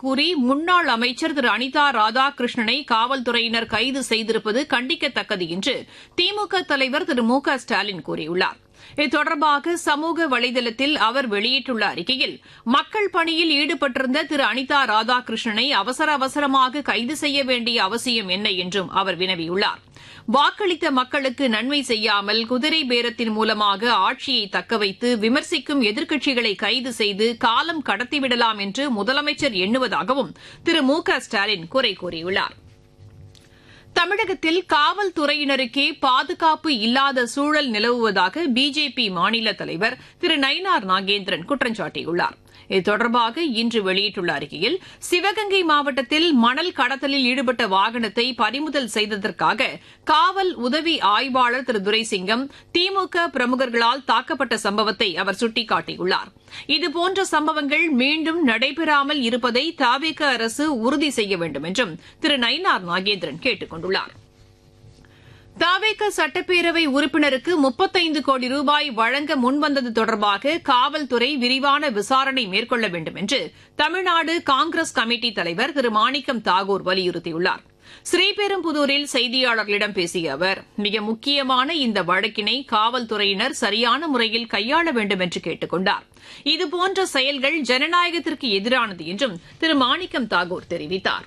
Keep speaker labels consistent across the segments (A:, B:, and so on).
A: கூறி முன்னாள் அமைச்சர் திரு அனிதா ராதாகிருஷ்ணனை காவல்துறையினர் கைது செய்திருப்பது கண்டிக்கத்தக்கது என்று திமுக தலைவர் திரு மு க ஸ்டாலின் கூறியுள்ளார் இது தொடர்பாக சமூக வலைதளத்தில் அவர் வெளியிட்டுள்ள அறிக்கையில் மக்கள் பணியில் ஈடுபட்டிருந்த திரு அனிதா ராதாகிருஷ்ணனை அவசர அவசரமாக கைது செய்ய வேண்டிய அவசியம் என்ன என்றும் அவர் வினவியுள்ளார் வாக்களித்த மக்களுக்கு நன்மை செய்யாமல் குதிரை பேரத்தின் மூலமாக ஆட்சியை தக்கவைத்து விமர்சிக்கும் எதிர்க்கட்சிகளை கைது செய்து காலம் கடத்திவிடலாம் என்று முதலமைச்சர் எண்ணுவதாகவும் திரு மு க ஸ்டாலின் குறை கூறியுள்ளார் தமிழகத்தில் காவல்துறையினருக்கே பாதுகாப்பு இல்லாத சூழல் நிலவுவதாக பிஜேபி மாநில தலைவர் திரு நயினார் நாகேந்திரன் குற்றம் சாட்டியுள்ளார் இது தொடர்பாக இன்று வெளியிட்டுள்ள அறிக்கையில் சிவகங்கை மாவட்டத்தில் மணல் கடத்தலில் ஈடுபட்ட வாகனத்தை பறிமுதல் செய்ததற்காக காவல் உதவி ஆய்வாளர் திரு துரைசிங்கம் திமுக பிரமுகர்களால் தாக்கப்பட்ட சம்பவத்தை அவர் சுட்டிக்காட்டியுள்ளார் இதுபோன்ற சம்பவங்கள் மீண்டும் நடைபெறாமல் இருப்பதை தாவேக அரசு உறுதி செய்ய வேண்டும் என்றும் திரு நயினார் நாகேந்திரன் கேட்டுக் கொண்டுள்ளார் தாவேக சட்டப்பேரவை உறுப்பினருக்கு முப்பத்தைந்து கோடி ரூபாய் வழங்க முன்வந்தது தொடர்பாக காவல்துறை விரிவான விசாரணை மேற்கொள்ள வேண்டும் என்று தமிழ்நாடு காங்கிரஸ் கமிட்டி தலைவர் திரு மாணிக்கம் தாகூர் வலியுறுத்தியுள்ளார் ஸ்ரீபெரும்புதூரில் செய்தியாளர்களிடம் பேசிய அவர் மிக முக்கியமான இந்த வழக்கினை காவல்துறையினர் சரியான முறையில் கையாள வேண்டும் என்று கேட்டுக் கொண்டார் இதுபோன்ற செயல்கள் ஜனநாயகத்திற்கு எதிரானது என்றும் திரு மாணிக்கம் தாகூர் தெரிவித்தாா்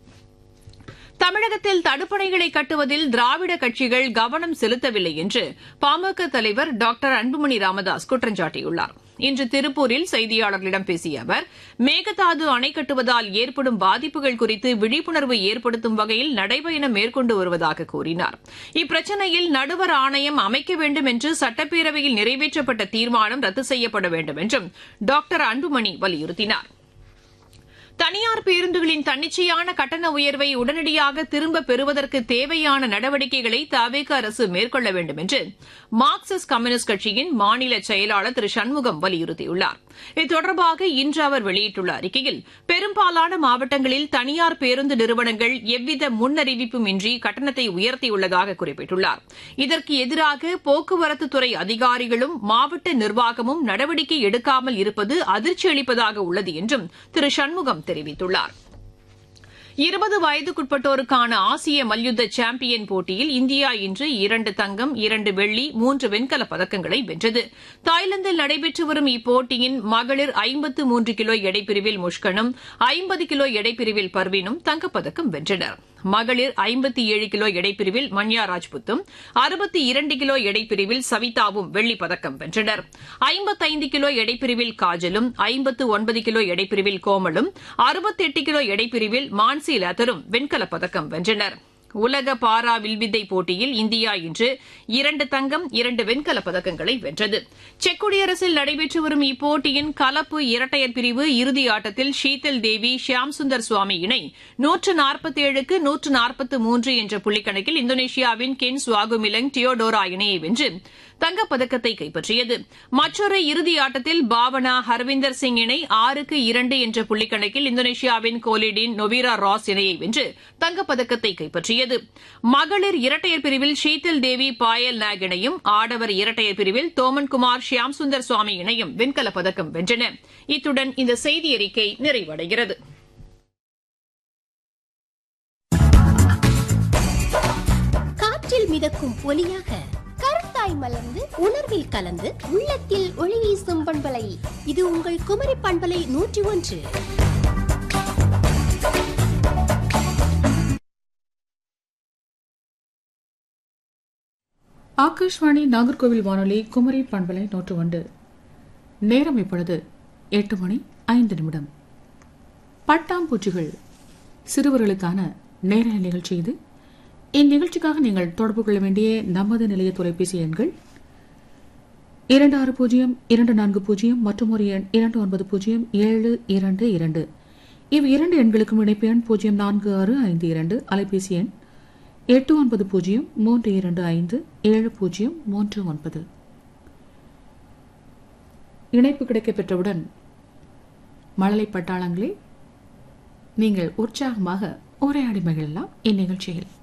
A: தமிழகத்தில் தடுப்பணைகளை கட்டுவதில் திராவிட கட்சிகள் கவனம் செலுத்தவில்லை என்று பாமக தலைவர் டாக்டர் அன்புமணி ராமதாஸ் குற்றம் சாட்டியுள்ளார் இன்று திருப்பூரில் செய்தியாளர்களிடம் பேசிய அவர் மேகதாது அணை கட்டுவதால் ஏற்படும் பாதிப்புகள் குறித்து விழிப்புணர்வு ஏற்படுத்தும் வகையில் நடைபயணம் மேற்கொண்டு வருவதாக கூறினார் இப்பிரச்சினையில் நடுவர் ஆணையம் அமைக்க வேண்டும் என்று சட்டப்பேரவையில் நிறைவேற்றப்பட்ட தீர்மானம் ரத்து செய்யப்பட வேண்டும் என்றும் டாக்டர் அன்புமணி வலியுறுத்தினாா் தனியார் பேருந்துகளின் தன்னிச்சையான கட்டண உயர்வை உடனடியாக திரும்ப பெறுவதற்கு தேவையான நடவடிக்கைகளை தவேக அரசு மேற்கொள்ள வேண்டும் என்று மார்க்சிஸ்ட் கம்யூனிஸ்ட் கட்சியின் மாநில செயலாளர் திரு சண்முகம் வலியுறுத்தியுள்ளார் இது தொடர்பாக இன்று அவர் வெளியிட்டுள்ள அறிக்கையில் பெரும்பாலான மாவட்டங்களில் தனியார் பேருந்து நிறுவனங்கள் எவ்வித முன்னறிவிப்பும் இன்றி கட்டணத்தை உயர்த்தியுள்ளதாக குறிப்பிட்டுள்ளார் இதற்கு எதிராக போக்குவரத்துத்துறை அதிகாரிகளும் மாவட்ட நிர்வாகமும் நடவடிக்கை எடுக்காமல் இருப்பது அதிர்ச்சி அளிப்பதாக உள்ளது என்றும் திரு சண்முகம் தெரிவித்துள்ளார் இருபது வயதுக்குட்பட்டோருக்கான ஆசிய மல்யுத்த சாம்பியன் போட்டியில் இந்தியா இன்று இரண்டு தங்கம் இரண்டு வெள்ளி மூன்று வெண்கலப் பதக்கங்களை வென்றது தாய்லாந்தில் நடைபெற்று வரும் இப்போட்டியின் மகளிர் ஐம்பத்து மூன்று கிலோ எடைப்பிரிவில் முஷ்கனும் ஐம்பது கிலோ எடைப்பிரிவில் பர்வீனும் தங்கப்பதக்கம் வென்றனர் மகளிர் ஐம்பத்தி ஏழு கிலோ எடைப்பிரிவில் மன்யா ராஜ்புத்தும் அறுபத்தி இரண்டு கிலோ எடைப்பிரிவில் சவிதாவும் வெள்ளிப் பதக்கம் வென்றனர் ஐம்பத்தைந்து கிலோ எடைப்பிரிவில் காஜலும் ஐம்பத்து ஒன்பது கிலோ எடைப்பிரிவில் கோமலும் அறுபத்தெட்டு கிலோ எடைப்பிரிவில் மான்சி லதரும் வெண்கலப் பதக்கம் வென்றனர் உலக பாரா வில்வித்தை போட்டியில் இந்தியா இன்று இரண்டு தங்கம் இரண்டு வெண்கலப் பதக்கங்களை வென்றது செக் குடியரசில் நடைபெற்று வரும் இப்போட்டியின் கலப்பு இரட்டையர் பிரிவு இறுதி ஆட்டத்தில் ஷீதல் தேவி ஷியாம் சுந்தர் சுவாமி இணை நூற்று நாற்பத்தேழுக்கு நூற்று நாற்பத்து மூன்று என்ற புள்ளிக்கணக்கில் இந்தோனேஷியாவின் கென் சுவாகுமிலங் டியோடோரா இணையை வென்று தங்கப்பதக்கத்தை கைப்பற்றியது மற்றொரு இறுதி ஆட்டத்தில் பாவனா ஹர்விந்தர் சிங் இணை ஆறுக்கு இரண்டு என்ற புள்ளிக்கணக்கில் இந்தோனேஷியாவின் கோலிடின் நொவீரா ராஸ் இணையை வென்று தங்கப்பதக்கத்தை கைப்பற்றியது மகளிர் இரட்டையர் பிரிவில் ஷீதல் தேவி பாயல் நாக் இணையும் ஆடவர் இரட்டையர் பிரிவில் தோமன்குமார் ஷியாம் சுந்தர் சுவாமி இணையும் வெண்கலப் பதக்கம் வென்றன இத்துடன் இந்த செய்தி அறிக்கை நிறைவடைகிறது
B: காற்றில் மிதக்கும் ஒலியாக கருத்தாய் மலர்ந்து உணர்வில் கலந்து உள்ளத்தில் ஒளி வீசும் பண்பலை இது உங்கள் குமரி பண்பலை நூற்றி ஒன்று
C: ஆகாஷ்வாணி நாகர்கோவில் வானொலி குமரி பண்பலை நூற்று ஒன்று நேரம் இப்பொழுது எட்டு மணி ஐந்து நிமிடம் பட்டாம்பூச்சிகள் சிறுவர்களுக்கான நேர நிகழ்ச்சி இது இந்நிகழ்ச்சிக்காக நீங்கள் தொடர்பு கொள்ள வேண்டிய நமது நிலைய தொலைபேசி எண்கள் இரண்டு ஆறு பூஜ்ஜியம் இரண்டு நான்கு பூஜ்ஜியம் மற்றும் ஒரு எண் இரண்டு ஒன்பது பூஜ்ஜியம் ஏழு இரண்டு இரண்டு இவ் இரண்டு எண்களுக்கும் இணைப்பு எண் பூஜ்ஜியம் நான்கு ஆறு ஐந்து இரண்டு அலைபேசி எண் எட்டு ஒன்பது பூஜ்ஜியம் மூன்று இரண்டு ஐந்து ஏழு பூஜ்ஜியம் மூன்று ஒன்பது இணைப்பு கிடைக்கப் பெற்றவுடன் மழலை பட்டாளங்களே நீங்கள் உற்சாகமாக உரையாடி மகிழலாம் இந்நிகழ்ச்சியில்